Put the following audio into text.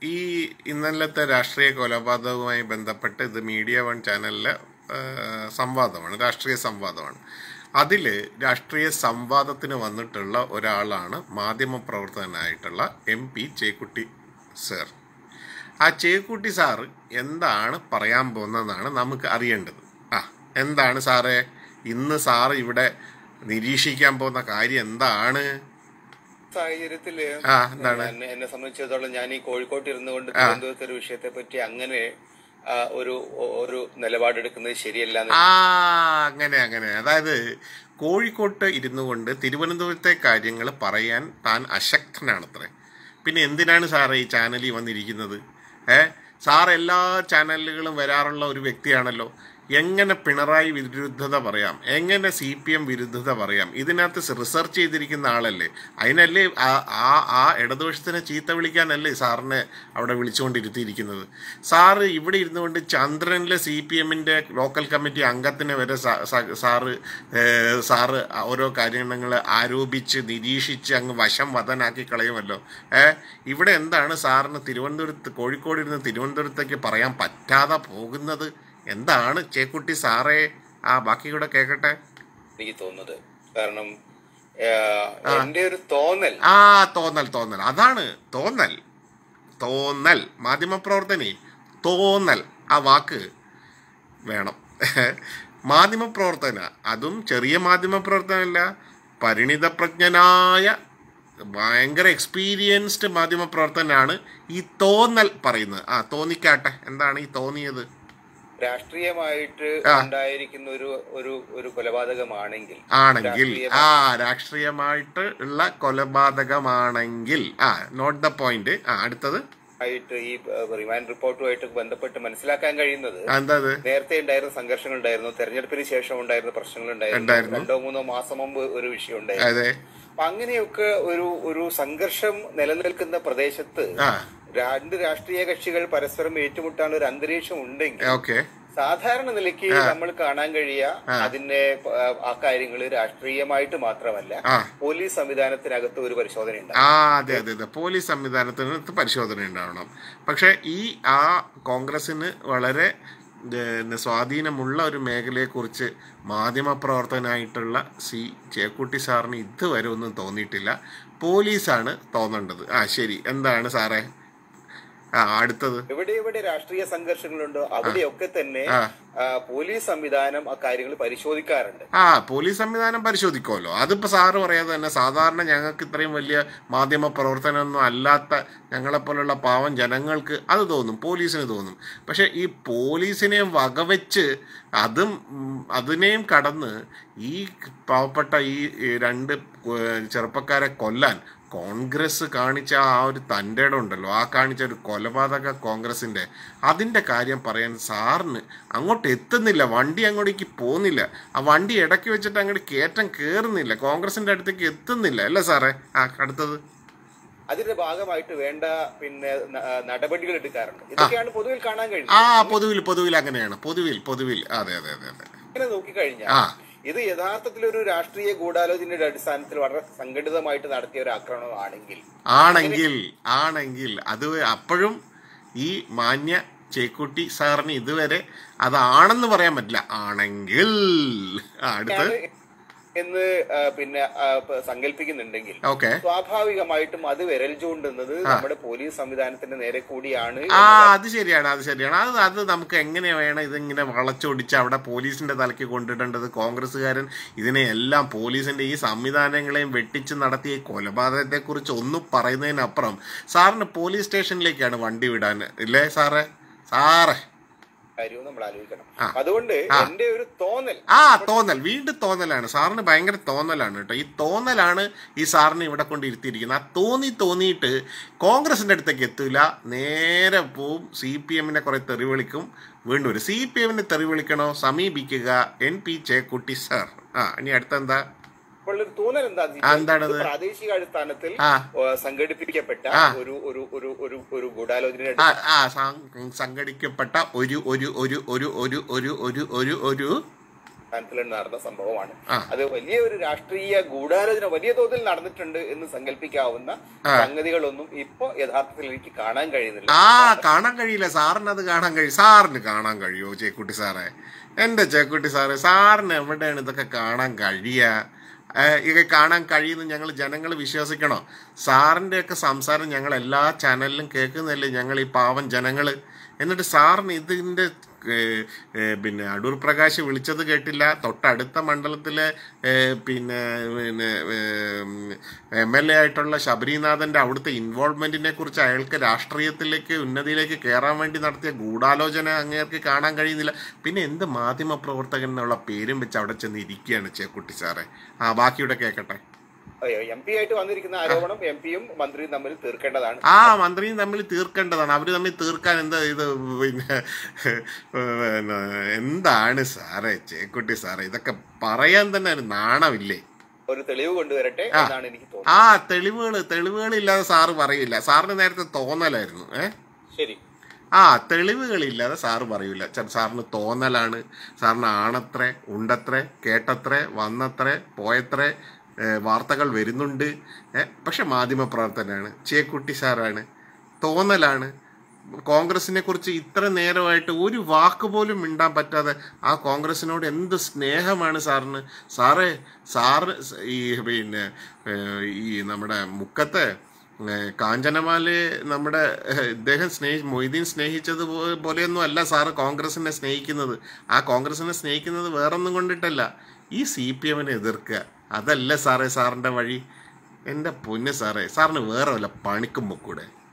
ഈ ഇന്നലത്തെ രാഷ്ട്രീയ കൊലപാതകവുമായി ബന്ധപ്പെട്ട് ഇത് മീഡിയ വൺ ചാനലിലെ ആ, സംവാദമാണ് രാഷ്ട്രീയ സംവാദമാണ് അതിൽ രാഷ്ട്രീയ സംവാദത്തിന് വന്നിട്ടുള്ള ഒരാളാണ് മാധ്യമപ്രവർത്തകനായിട്ടുള്ള എം പി ചേക്കുട്ടി സർ ആ ചേക്കുട്ടി സാറ് എന്താണ് പറയാൻ പോകുന്നതെന്നാണ് നമുക്ക് അറിയേണ്ടത് ആ എന്താണ് സാറേ ഇന്ന് സാറ് ഇവിടെ നിരീക്ഷിക്കാൻ പോകുന്ന കാര്യം എന്താണ് സാഹചര്യത്തില് ആ എന്താണ് എന്നെ എന്നെ സംബന്ധിച്ചിടത്തോളം ഞാൻ ഈ കോഴിക്കോട്ട് ഇരുന്നു കൊണ്ട് തിരുവനന്തപുരത്തെ ഒരു വിഷയത്തെ പറ്റി അങ്ങനെ ആ, ഒരു ഒരു നിലപാടെടുക്കുന്നത് ശരിയല്ല എന്ന് ആ അങ്ങനെ അങ്ങനെ അതായത് കോഴിക്കോട്ട് ഇരുന്നു കൊണ്ട് തിരുവനന്തപുരത്തെ കാര്യങ്ങൾ പറയാൻ താൻ അശക്തനാണത്രേ പിന്നെ എന്തിനാണ് സാറേ ഈ ചാനലിൽ വന്നിരിക്കുന്നത് ഏ സാർ എല്ലാ ചാനലുകളും വരാറുള്ള ഒരു വ്യക്തിയാണല്ലോ എങ്ങനെ പിണറായി വിരുദ്ധത പറയാം എങ്ങനെ സി പി എം വിരുദ്ധത പറയാം ഇതിനകത്ത് റിസർച്ച് ചെയ്തിരിക്കുന്ന ആളല്ലേ അതിനല്ലേ ആ ആ ആ ഇടതുപക്ഷത്തിനെ ചീത്ത വിളിക്കാനല്ലേ സാറിനെ അവിടെ വിളിച്ചുകൊണ്ടിരുത്തിയിരിക്കുന്നത് സാറ് ഇവിടെ ഇരുന്നുകൊണ്ട് ചന്ദ്രനിലെ സി പി എമ്മിൻ്റെ ലോക്കൽ കമ്മിറ്റി അംഗത്തിനെ വരെ സാ- സാ- സാറ് ഏഹ്, സാറ് ഓരോ കാര്യങ്ങൾ ആരോപിച്ച് നിരീക്ഷിച്ച് അങ്ങ് വശം വതനാക്കി കളയുമല്ലോ ഏ ഇവിടെ എന്താണ് സാറിന് തിരുവനന്തപുരത്ത് കോഴിക്കോട് ഇരുന്ന് തിരുവനന്തപുരത്തേക്ക് പറയാൻ പറ്റാതെ പോകുന്നത് എന്താണ് ചേക്കുട്ടി സാറേ ആ ബാക്കി കൂടെ കേൾക്കട്ടെ എനിക്ക് തോന്നുന്നത് കാരണം ആ, എന്റെ ഒരു തോന്നൽ ആ തോന്നൽ തോന്നൽ അതാണ് തോന്നൽ തോന്നൽ മാധ്യമപ്രവർത്തനെ തോന്നൽ ആ വാക്ക് വേണം മാധ്യമപ്രവർത്തന അതും ചെറിയ മാധ്യമപ്രവർത്തനമല്ല പരിണിതപ്രജ്ഞനായ ഭയങ്കര എക്സ്പീരിയൻസ്ഡ് മാധ്യമപ്രവർത്തനാണ് ഈ തോന്നൽ പറയുന്നത് ആ തോന്നിക്കാട്ടെ എന്താണ് ഈ തോന്നിയത് രാഷ്ട്രീയമായിട്ട് ഉണ്ടായിരിക്കുന്ന ഒരു ഒരു ഒരു കൊലപാതകമാണെങ്കിൽ ആണെങ്കിൽ ആ രാഷ്ട്രീയമായിട്ട് ഉള്ള കൊലപാതകമാണെങ്കിൽ ആ നോട്ട് ദ പോയിന്റ് ആ അടുത്തത് ആയിട്ട് ഈ റിമാൻഡ് റിപ്പോർട്ടുമായിട്ട് ബന്ധപ്പെട്ട് മനസ്സിലാക്കാൻ കഴിയുന്നത് ആ, എന്താ അത് നേരത്തെ ഉണ്ടായിരുന്ന സംഘർഷങ്ങൾ ഉണ്ടായിരുന്നു തെരഞ്ഞെടുപ്പിന് ശേഷം ഉണ്ടായിരുന്ന പ്രശ്നങ്ങൾ ഉണ്ടായിരുന്നു ഉണ്ടായിരുന്നു. രണ്ടോ മൂന്നോ മാസം മുമ്പ് ഒരു വിഷയം ഉണ്ടായിരുന്നു അതെ അപ്പൊ അങ്ങനെയൊക്കെ ഒരു ഒരു സംഘർഷം നിലനിൽക്കുന്ന പ്രദേശത്ത് ആ രണ്ട് രാഷ്ട്രീയ കക്ഷികൾ പരസ്പരം ഏറ്റുമുട്ടാനുള്ള ഒരു അന്തരീക്ഷം ഉണ്ടെങ്കിൽ ഓക്കെ സാധാരണ നിലയ്ക്ക് നമ്മൾ കാണാൻ കഴിയ അതിന്റെ ആ, ആ കാര്യങ്ങൾ രാഷ്ട്രീയമായിട്ട് മാത്രമല്ല ആ പോലീസ് സംവിധാനത്തിനകത്ത് ഒരു പരിശോധന ഉണ്ടാകും ആ അതെ അതെ അതെ പോലീസ് സംവിധാനത്തിനകത്ത് പരിശോധന ഉണ്ടാവണം പക്ഷെ ഈ ആ കോൺഗ്രസിന് വളരെ ഏഹ്, സ്വാധീനമുള്ള ഒരു മേഖലയെക്കുറിച്ച് മാധ്യമപ്രവർത്തകനായിട്ടുള്ള സി ചേക്കുട്ടി സാറിന് ഇതുവരെ ഒന്നും തോന്നിയിട്ടില്ല പോലീസാണ് തോന്നേണ്ടത് ആ ശരി എന്താണ് സാറേ ആ അടുത്തത് എവിടെ എവിടെ രാഷ്ട്രീയ സംഘർഷങ്ങളുണ്ടോ അവിടെയൊക്കെ തന്നെ ആ. ആ, പോലീസ് സംവിധാനം ആ കാര്യങ്ങൾ പരിശോധിക്കാറുണ്ട് ആ പോലീസ് സംവിധാനം പരിശോധിക്കുമല്ലോ അതിപ്പോ സാറ് പറയാതെ തന്നെ സാധാരണ ഞങ്ങൾക്ക് ഇത്രയും വലിയ മാധ്യമ പ്രവർത്തനമൊന്നും അല്ലാത്ത ഞങ്ങളെപ്പോലുള്ള പാവം ജനങ്ങൾക്ക് അത് തോന്നും പോലീസിന് തോന്നും പക്ഷെ ഈ പോലീസിനെ വകവെച്ച് അതും ഉം, അതിനെയും കടന്ന് ഈ പാവപ്പെട്ട ഈ ഈ രണ്ട് ഏഹ്, ചെറുപ്പക്കാരെ കൊല്ലാൻ കോൺഗ്രസ് കാണിച്ച ആ ഒരു തൻ്റെ ഇടം ഉണ്ടല്ലോ ആ കാണിച്ച ഒരു കൊലപാതക കോൺഗ്രസിന്റെ അതിന്റെ കാര്യം പറയാൻ സാറിന് അങ്ങോട്ട് എത്തുന്നില്ല വണ്ടി അങ്ങോട്ടേക്ക് പോകുന്നില്ല ആ വണ്ടി ഇടയ്ക്ക് വെച്ചിട്ട് അങ്ങോട്ട് കയറ്റം കയറുന്നില്ല കോൺഗ്രസിന്റെ അടുത്തേക്ക് എത്തുന്നില്ല അല്ലേ സാറേ ആ അടുത്തത് അതിന്റെ ഭാഗമായിട്ട് വേണ്ട പിന്നെ ന- നടപടികൾ എടുക്കാറുണ്ട് ഇതൊക്കെയാണ് പൊതുവിൽ കാണാൻ ആ കഴിയുന്നത് പൊതുവിൽ പൊതുവിൽ അങ്ങനെയാണ് പൊതുവിൽ പൊതുവിൽ അതെ അതെ അതെ അതെ ഇങ്ങനെ നോക്കിക്കഴിഞ്ഞാൽ ആ ഇത് യഥാർത്ഥത്തിൽ ഒരു രാഷ്ട്രീയ ഗൂഢാലോചനയുടെ അടിസ്ഥാനത്തിൽ വളരെ സംഘടിതമായിട്ട് നടത്തിയ ഒരു ആക്രമണമാണെങ്കിൽ ആണെങ്കിൽ ആണെങ്കിൽ അത് അപ്പോഴും ഈ മാന്യ ചേക്കുട്ടി സാറിന് ഇതുവരെ അതാണെന്ന് പറയാൻ പറ്റില്ല ആണെങ്കിൽ ആ, അടുത്ത് എന്ന് ആ, പിന്നെ ആ, പ- സങ്കല്പിക്കുന്നുണ്ടെങ്കിൽ ഓക്കെ സ്വാഭാവികമായിട്ടും അത് വിരൽ ചൂണ്ടുന്നത് നമ്മുടെ പോലീസ് സംവിധാനത്തിന്റെ നേരെ കൂടിയാണ് ആ അത് ശരിയാണ് അത് ശരിയാണ് അത് അത് നമുക്ക് എങ്ങനെ വേണം ഇതിങ്ങനെ വളച്ചൊടിച്ച് അവിടെ പോലീസിന്റെ തലയ്ക്ക് കൊണ്ടിടേണ്ടത് കോൺഗ്രസ്സുകാരൻ ഇതിനെ എല്ലാം പോലീസിന്റെ ഈ സംവിധാനങ്ങളെയും വെട്ടിച്ച് നടത്തിയ ഈ കൊലപാതകത്തെ കുറിച്ച് ഒന്നും പറയുന്നതിനപ്പുറം സാറിന് പോലീസ് സ്റ്റേഷനിലേക്കാണ് വണ്ടി വിടാൻ ഇല്ലേ സാറേ സാറേ കാര്യവും നമ്മൾ ആലോചിക്കണം അതുകൊണ്ട് എന്റെ ഒരു തോന്നൽ ആ തോന്നൽ വീണ്ടും തോന്നലാണ് സാറിന് ഭയങ്കര തോന്നലാണ് കേട്ടോ ഈ തോന്നലാണ് ഈ സാറിനെ ഇവിടെ കൊണ്ട് ഇരുത്തിയിരിക്കുന്നത് ആ തോന്നി തോന്നിയിട്ട് കോൺഗ്രസിന്റെ അടുത്തേക്ക് എത്തൂല നേരെ പോവും സി പി എമ്മിനെ കുറെ തെറി വിളിക്കും വീണ്ടും ഒരു സി പി എമ്മിനെ തെറി വിളിക്കണോ സമീപിക്കുക എൻ പി ചേക്കുട്ടി സാർ ആ ഇനി അടുത്തെന്താ അപ്പോൾ ഒരു തോന്നൽ എന്താന്ന് ആ, എന്താണത്? ഇത് പ്രാദേശിക അടിസ്ഥാനത്തിൽ ആ. ഏ, സംഘടിപ്പിക്കപ്പെട്ട ആ. ഒരു ഒരു ഒരു ഒരു ഒരു ഗൂഢാലോചനയുടെ ആ ആ സം- സംഘടിക്കപ്പെട്ട ഒരു ഒരു ഒരു ഒരു ഒരു ഒരു ഒരു ഒരു ഒരു അടിസ്ഥാനത്തിൽ നടന്ന സംഭവമാണ് ആ. അത് വലിയ ഒരു രാഷ്ട്രീയ ഗൂഢാലോചന വലിയ തോതിൽ നടന്നിട്ടുണ്ട് എന്ന് സങ്കല്പിക്കാവുന്ന സംഗതികളൊന്നും ഇപ്പൊ യഥാർത്ഥത്തിൽ എനിക്ക് കാണാൻ കഴിയുന്നില്ല ആ കാണാൻ കഴിയില്ല സാറിന് അത് കാണാൻ കഴിയും സാറിന് കാണാൻ കഴിയുമോ ചേക്കുട്ടി സാറേ എന്റെ ചേക്കുട്ടി സാറേ സാറിന് എവിടെയാണ് ഇതൊക്കെ കാണാൻ കഴിയുക ഏഹ് ഇതൊക്കെ കാണാൻ കഴിയുന്ന ഞങ്ങൾ ജനങ്ങൾ വിശ്വസിക്കണോ സാറിന്റെ ഒക്കെ സംസാരം ഞങ്ങൾ എല്ലാ ചാനലിലും കേൾക്കുന്നതല്ലേ ഞങ്ങൾ ഈ പാവം ജനങ്ങൾ എന്നിട്ട് സാറിന് ഇതിന്റെ ഏഹ്, ഏഹ്, പിന്നെ അടൂർ പ്രകാശ് വിളിച്ചത് കേട്ടില്ല തൊട്ടടുത്ത മണ്ഡലത്തിലെ ഏഹ്, പിന്നെ പിന്നെ എം എൽ എ ആയിട്ടുള്ള ശബരിനാഥന്റെ അവിടുത്തെ ഇൻവോൾവ്മെന്റിനെ കുറിച്ച് അയാൾക്ക് രാഷ്ട്രീയത്തിലേക്ക് ഉന്നതിയിലേക്ക് കയറാൻ വേണ്ടി നടത്തിയ ഗൂഢാലോചന അങ്ങേർക്ക് കാണാൻ കഴിയുന്നില്ല പിന്നെ എന്ത് മാധ്യമ പ്രവർത്തകൻ എന്നുള്ള പേരും വെച്ച് അവിടെ ചെന്ന് ഇരിക്കുകയാണ് ചേക്കുട്ടി സാറേ ആ ബാക്കിയുടെ കേൾക്കട്ടെ എം പി ആയിട്ട് വന്നിരിക്കുന്ന ആരോപണം എം പിയും മന്ത്രിയും തമ്മിൽ തീർക്കേണ്ടതാണ് ആ മന്ത്രിയും തമ്മിൽ തീർക്കേണ്ടതാണ് അവര് തമ്മിൽ തീർക്കാൻ എന്താ ഇത് പിന്നെ പിന്നെ എന്താണ് സാറേ ചേക്കുട്ടി സാറേ ഇതൊക്കെ പറയാൻ തന്നെ ഒരു നാണമില്ലേ ഒരു തെളിവ് കൊണ്ടുവരട്ടെ എന്നാണ് എനിക്ക് തോന്നുന്നത് ആ തെളിവുകൾ തെളിവുകൾ ഇല്ലാതെ സാറ് പറയില്ല സാറിന് നേരത്തെ തോന്നലായിരുന്നു ഏ ശരി ആ തെളിവുകളില്ലാതെ സാറ് പറയൂല ചെ- സാറിന് തോന്നലാണ് സാറിന് ആണത്രേ ഉണ്ടത്രേ കേട്ടത്രേ വന്നത്രേ പോയത്രേ ഏ, വാർത്തകൾ വരുന്നുണ്ട് ഏ, പക്ഷെ മാധ്യമപ്രവർത്തനാണ് ചേക്കുട്ടി സാറാണ് തോന്നലാണ് കോൺഗ്രസിനെ കുറിച്ച് ഇത്ര നേരമായിട്ട് ഒരു വാക്ക് പോലും മിണ്ടാൻ പറ്റാതെ ആ കോൺഗ്രസിനോട് എന്ത് സ്നേഹമാണ് സാറിന് സാറേ സാറ് ഈ പിന്നെ ഏ, ഈ നമ്മുടെ മുക്കത്തെ ഏ, കാഞ്ചനമാലയെ നമ്മുടെ ഏഹ്, ഇദ്ദേഹം സ്നേഹി മൊയ്തീൻ സ്നേഹിച്ചത് പോ- പോലെയൊന്നും അല്ല സാറ് കോൺഗ്രസിനെ സ്നേഹിക്കുന്നത് ആ കോൺഗ്രസിനെ സ്നേഹിക്കുന്നത് വേറൊന്നും കൊണ്ടിട്ടല്ല ഈ സി പി എമ്മിനെ എതിർക്കുക അതല്ല സാറേ സാറിൻ്റെ വഴി എൻ്റെ പൊന്ന് സാറേ സാറിന് വേറെ വല്ല പണിക്കും പൊക്കൂടെ